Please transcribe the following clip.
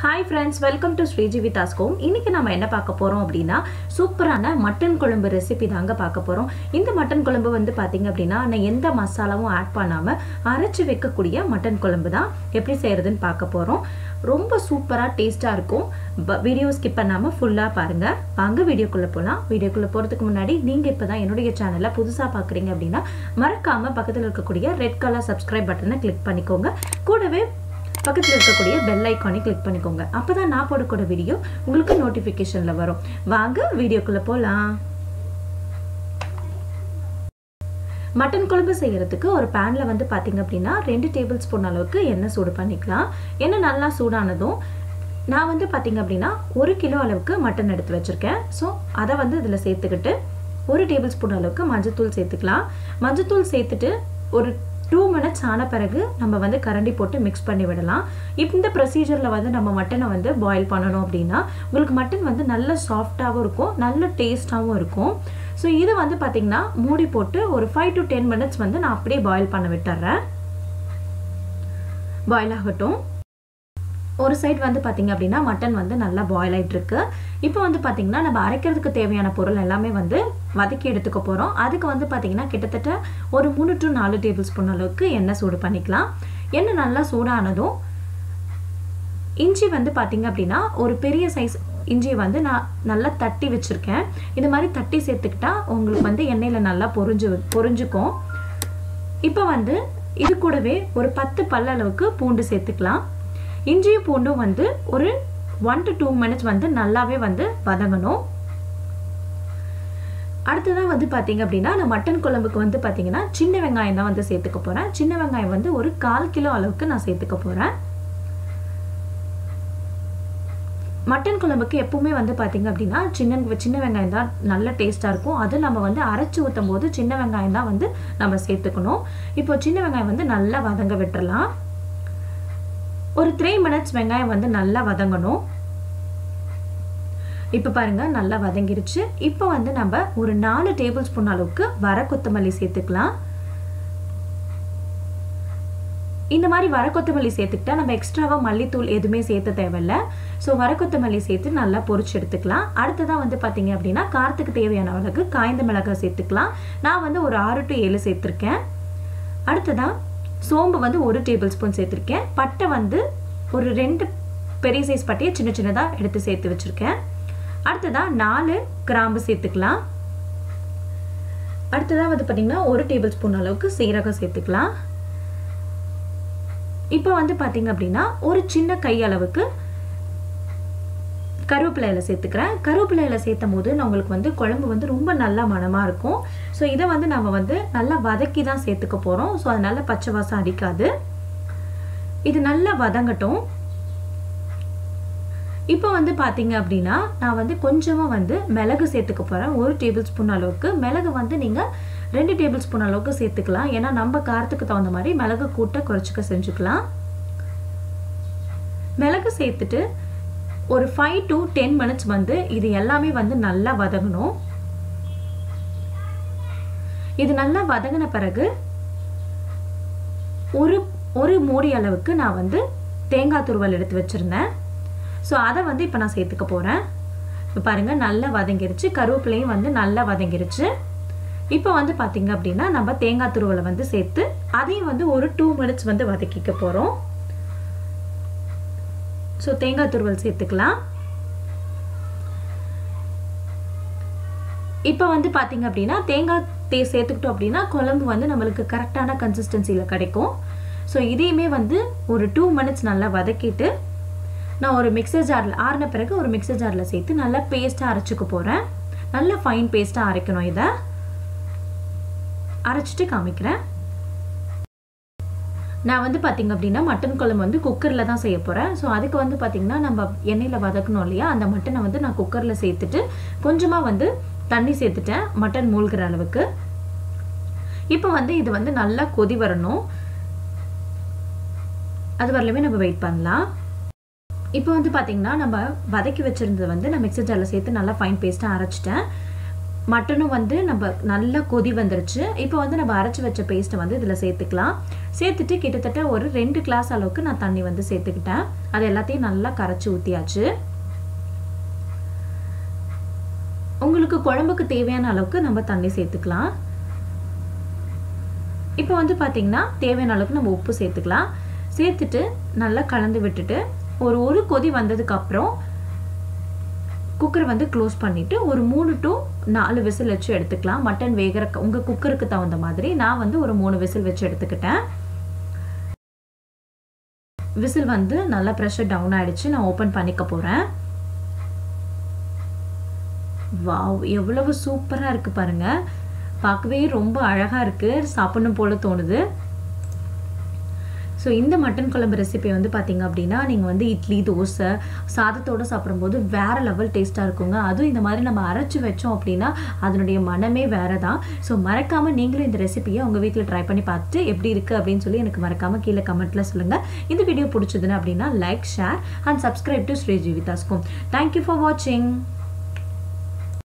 hi friends welcome to Sreeji with அஸ்கோம் இன்னைக்கு நம்ம என்ன பார்க்க போகிறோம் அப்படின்னா சூப்பரான மட்டன் குழம்பு ரெசிபி தாங்க பார்க்க போகிறோம் இந்த மட்டன் குழம்பு வந்து பார்த்தீங்க அப்படின்னா நான் எந்த மசாலாவும் ஆட் பண்ணாமல் அரைச்சி வைக்கக்கூடிய மட்டன் குழம்பு தான் எப்படி செய்கிறதுன்னு பார்க்க போகிறோம் ரொம்ப சூப்பராக டேஸ்ட்டாக இருக்கும் வீடியோ ஸ்கிப் பண்ணாமல் ஃபுல்லாக பாருங்கள் வாங்க வீடியோக்குள்ளே போகலாம் வீடியோக்குள்ளே போகிறதுக்கு முன்னாடி நீங்கள் இப்போ தான் என்னுடைய சேனலை புதுசாக பார்க்குறீங்க அப்படின்னா மறக்காமல் பக்கத்தில் இருக்கக்கூடிய ரெட் கலர் சப்ஸ்கிரைப் பட்டனை கிளிக் பண்ணிக்கோங்க கூடவே பக்கத்தில் இருக்கக்கூடிய பெல் ஐக்கானை கிளிக் பண்ணிக்கோங்க அப்போ தான் நான் போடக்கூடிய வீடியோ உங்களுக்கு நோட்டிஃபிகேஷனில் வரும் வாங்க வீடியோக்குள்ளே போகலாம் மட்டன் குழம்பு செய்கிறதுக்கு ஒரு பேனில் வந்து பார்த்திங்க அப்படின்னா ரெண்டு டேபிள் ஸ்பூன் அளவுக்கு எண்ணெய் சூடு பண்ணிக்கலாம் எண்ணெய் நல்லா சூடானதும் நான் வந்து பார்த்திங்க அப்படின்னா ஒரு கிலோ அளவுக்கு மட்டன் எடுத்து வச்சுருக்கேன் ஸோ அதை வந்து இதில் சேர்த்துக்கிட்டு ஒரு டேபிள் ஸ்பூன் அளவுக்கு மஞ்சத்தூள் சேர்த்துக்கலாம் மஞ்சத்தூள் சேர்த்துட்டு ஒரு டூ மினிட்ஸ் ஆன பிறகு நம்ம வந்து கரண்டி போட்டு மிக்ஸ் பண்ணி விடலாம் இந்த ப்ரொசீஜரில் வந்து நம்ம மட்டனை வந்து பாயில் பண்ணணும் அப்படின்னா உங்களுக்கு மட்டன் வந்து நல்ல சாஃப்டாகவும் இருக்கும் நல்ல டேஸ்ட்டாகவும் இருக்கும் ஸோ இது வந்து பார்த்திங்கன்னா மூடி போட்டு ஒரு ஃபைவ் டு டென் மினிட்ஸ் வந்து நான் அப்படியே பாயில் பண்ண விட்டுறேன் பாயில் ஆகட்டும் ஒரு சைடு வந்து பார்த்திங்க அப்படின்னா மட்டன் வந்து நல்லா பாயில் ஆகிட்டு இருக்கு இப்போ வந்து பார்த்திங்கன்னா நம்ம அரைக்கிறதுக்கு தேவையான பொருள் எல்லாமே வந்து வதக்கி எடுத்துக்க போகிறோம் அதுக்கு வந்து பார்த்திங்கன்னா கிட்டத்தட்ட ஒரு மூணு டு நாலு டேபிள் ஸ்பூன் அளவுக்கு எண்ணெய் சூடு பண்ணிக்கலாம் எண்ணெய் நல்லா சூடானதும் இஞ்சி வந்து பார்த்திங்க அப்படின்னா ஒரு பெரிய சைஸ் இஞ்சியை வந்து நான் நல்லா தட்டி வச்சுருக்கேன் இது மாதிரி தட்டி சேர்த்துக்கிட்டா உங்களுக்கு வந்து எண்ணெயில் நல்லா பொறிஞ்சு பொறிஞ்சுக்கும் இப்போ வந்து இது கூடவே ஒரு பத்து பல்ல அளவுக்கு பூண்டு சேர்த்துக்கலாம் இஞ்சியும் பூண்டும் வந்து ஒரு ஒன் டு டூ மினிட்ஸ் வந்து நல்லாவே வந்து வதங்கணும் அடுத்ததான் வந்து பார்த்தீங்க அப்படின்னா நான் மட்டன் குழம்புக்கு வந்து பார்த்தீங்கன்னா சின்ன வெங்காயம் தான் வந்து சேர்த்துக்க போகிறேன் சின்ன வெங்காயம் வந்து ஒரு கால் கிலோ அளவுக்கு நான் சேர்த்துக்க போகிறேன் மட்டன் குழம்புக்கு எப்பவுமே வந்து பார்த்தீங்க அப்படின்னா சின்ன சின்ன வெங்காயம் தான் நல்ல டேஸ்ட்டாக இருக்கும் அது நம்ம வந்து அரைச்சி ஊற்றும் போது சின்ன வெங்காயம் தான் வந்து நம்ம சேர்த்துக்கணும் இப்போ சின்ன வெங்காயம் வந்து நல்லா வதங்க விட்டுறலாம் ஒரு த்ரீ மினிட்ஸ் வெங்காயம் வந்து நல்லா வதங்கணும் இப்போ பாருங்க நல்லா வதங்கிருச்சு இப்போ வந்து நம்ம ஒரு நாலு டேபிள் ஸ்பூன் அளவுக்கு வர கொத்தமல்லி சேர்த்துக்கலாம் இந்த மாதிரி வர கொத்தமல்லி சேர்த்துக்கிட்டா நம்ம எக்ஸ்ட்ராவாக மல்லித்தூள் எதுவுமே சேர்த்த தேவையில்ல ஸோ வர கொத்தமல்லி சேர்த்து நல்லா பொரிச்சு எடுத்துக்கலாம் அடுத்ததான் வந்து பார்த்தீங்க அப்படின்னா காரத்துக்கு தேவையான அளவுக்கு காய்ந்த மிளகாய் சேர்த்துக்கலாம் நான் வந்து ஒரு ஆறு டு ஏழு சேர்த்துருக்கேன் அடுத்ததான் சோம்பு வந்து ஒரு டேபிள் ஸ்பூன் சேர்த்துருக்கேன் பட்டை வந்து ஒரு ரெண்டு பெரிய சைஸ் பட்டையை சின்ன சின்னதாக எடுத்து சேர்த்து வச்சுருக்கேன் அடுத்ததாக நாலு கிராம்பு சேர்த்துக்கலாம் அடுத்ததாக வந்து பார்த்திங்கன்னா ஒரு டேபிள் ஸ்பூன் அளவுக்கு சீரகம் சேர்த்துக்கலாம் இப்போ வந்து பார்த்திங்க அப்படின்னா ஒரு சின்ன கை அளவுக்கு கருவேப்பிலையில் சேர்த்துக்கிறேன் கருவேப்பிலையில் சேர்த்தும் போது உங்களுக்கு வந்து குழம்பு வந்து ரொம்ப நல்லா மனமாக இருக்கும் ஸோ இதை வந்து நம்ம வந்து நல்லா வதக்கி தான் சேர்த்துக்க போகிறோம் ஸோ அதனால பச்சை வாசம் அடிக்காது இது நல்லா வதங்கட்டும் இப்போ வந்து பார்த்தீங்க அப்படின்னா நான் வந்து கொஞ்சமாக வந்து மிளகு சேர்த்துக்க போகிறேன் ஒரு டேபிள் ஸ்பூன் அளவுக்கு மிளகு வந்து நீங்கள் ரெண்டு டேபிள் ஸ்பூன் அளவுக்கு சேர்த்துக்கலாம் ஏன்னா நம்ம காரத்துக்கு தகுந்த மாதிரி மிளகு கூட்ட குறைச்சிக்க செஞ்சுக்கலாம் மிளகு சேர்த்துட்டு ஒரு ஃபைவ் டு டென் மினிட்ஸ் வந்து இது எல்லாமே வந்து நல்லா வதங்கணும் இது நல்லா வதங்கின பிறகு ஒரு ஒரு மூடி அளவுக்கு நான் வந்து தேங்காய் துருவல் எடுத்து வச்சுருந்தேன் ஸோ அதை வந்து இப்போ நான் சேர்த்துக்க போகிறேன் இப்போ பாருங்கள் நல்லா வதங்கிருச்சு கருவேப்பிலையும் வந்து நல்லா வதங்கிருச்சு இப்போ வந்து பார்த்திங்க அப்படின்னா நம்ம தேங்காய் துருவலை வந்து சேர்த்து அதையும் வந்து ஒரு டூ மினிட்ஸ் வந்து வதக்கிக்க போகிறோம் ஸோ தேங்காய் துருவல் சேர்த்துக்கலாம் இப்போ வந்து பார்த்திங்க அப்படின்னா தேங்காய் தே சேர்த்துக்கிட்டோம் அப்படின்னா குழம்பு வந்து நம்மளுக்கு கரெக்டான கன்சிஸ்டன்சியில் கிடைக்கும் ஸோ இதையுமே வந்து ஒரு டூ மினிட்ஸ் நல்லா வதக்கிட்டு நான் ஒரு மிக்சர் ஜாரில் ஆறின பிறகு ஒரு மிக்சர் ஜாரில் சேர்த்து நல்லா பேஸ்ட்டாக அரைச்சிக்க போகிறேன் நல்லா ஃபைன் பேஸ்ட்டாக அரைக்கணும் இதை அரைச்சிட்டு காமிக்கிறேன் நான் வந்து பார்த்திங்க அப்படின்னா மட்டன் குழம்பு வந்து குக்கரில் தான் செய்ய போகிறேன் ஸோ அதுக்கு வந்து பார்த்திங்கன்னா நம்ம எண்ணெயில் வதக்கணும் இல்லையா அந்த மட்டனை வந்து நான் குக்கரில் சேர்த்துட்டு கொஞ்சமாக வந்து தண்ணி சேர்த்துட்டேன் மட்டன் மூழ்கிற அளவுக்கு இப்போ வந்து இது வந்து நல்லா கொதி வரணும் அது வரலுமே நம்ம வெயிட் பண்ணலாம் இப்போ வந்து பார்த்திங்கன்னா நம்ம வதக்கி வச்சுருந்தது வந்து நான் மிக்சர் ஜாரில் சேர்த்து நல்லா ஃபைன் பேஸ்ட்டாக அரைச்சிட்டேன் மட்டனும் வந்து நம்ம நல்லா கொதி வந்துருச்சு இப்போ வந்து நம்ம அரைச்சி வச்ச பேஸ்ட்டை வந்து இதில் சேர்த்துக்கலாம் சேர்த்துட்டு கிட்டத்தட்ட ஒரு ரெண்டு கிளாஸ் அளவுக்கு நான் தண்ணி வந்து சேர்த்துக்கிட்டேன் அது எல்லாத்தையும் நல்லா கரைச்சி ஊற்றியாச்சு உங்களுக்கு குழம்புக்கு தேவையான அளவுக்கு நம்ம தண்ணி சேர்த்துக்கலாம் இப்போ வந்து பார்த்திங்கன்னா தேவையான அளவுக்கு நம்ம உப்பு சேர்த்துக்கலாம் சேர்த்துட்டு நல்லா கலந்து விட்டுட்டு ஒரு ஒரு கொதி வந்ததுக்கப்புறம் குக்கரை வந்து க்ளோஸ் பண்ணிவிட்டு ஒரு மூணு டு நாலு விசில் வச்சு எடுத்துக்கலாம் மட்டன் வேகிற உங்கள் குக்கருக்கு தகுந்த மாதிரி நான் வந்து ஒரு மூணு விசில் வச்சு எடுத்துக்கிட்டேன் விசில் வந்து நல்லா ப்ரெஷர் டவுன் ஆகிடுச்சு நான் ஓப்பன் பண்ணிக்க போகிறேன் வாவ் எவ்வளவு சூப்பராக இருக்குது பாருங்கள் பார்க்கவே ரொம்ப அழகாக இருக்குது சாப்பிடணும் போல தோணுது ஸோ இந்த மட்டன் குழம்பு ரெசிபி வந்து பார்த்தீங்க அப்படின்னா நீங்கள் வந்து இட்லி தோசை சாதத்தோடு சாப்பிடும்போது வேறு லெவல் டேஸ்ட்டாக இருக்குங்க அதுவும் இந்த மாதிரி நம்ம அரைச்சி வச்சோம் அப்படின்னா அதனுடைய மனமே வேறு தான் ஸோ மறக்காமல் நீங்களும் இந்த ரெசிபியை உங்கள் வீட்டில் ட்ரை பண்ணி பார்த்துட்டு எப்படி இருக்குது அப்படின்னு சொல்லி எனக்கு மறக்காமல் கீழே கமெண்ட்டில் சொல்லுங்கள் இந்த வீடியோ பிடிச்சதுன்னு அப்படின்னா like share and subscribe to Sri ஜீவிதாஸ்கும் தேங்க்யூ ஃபார் வாட்சிங்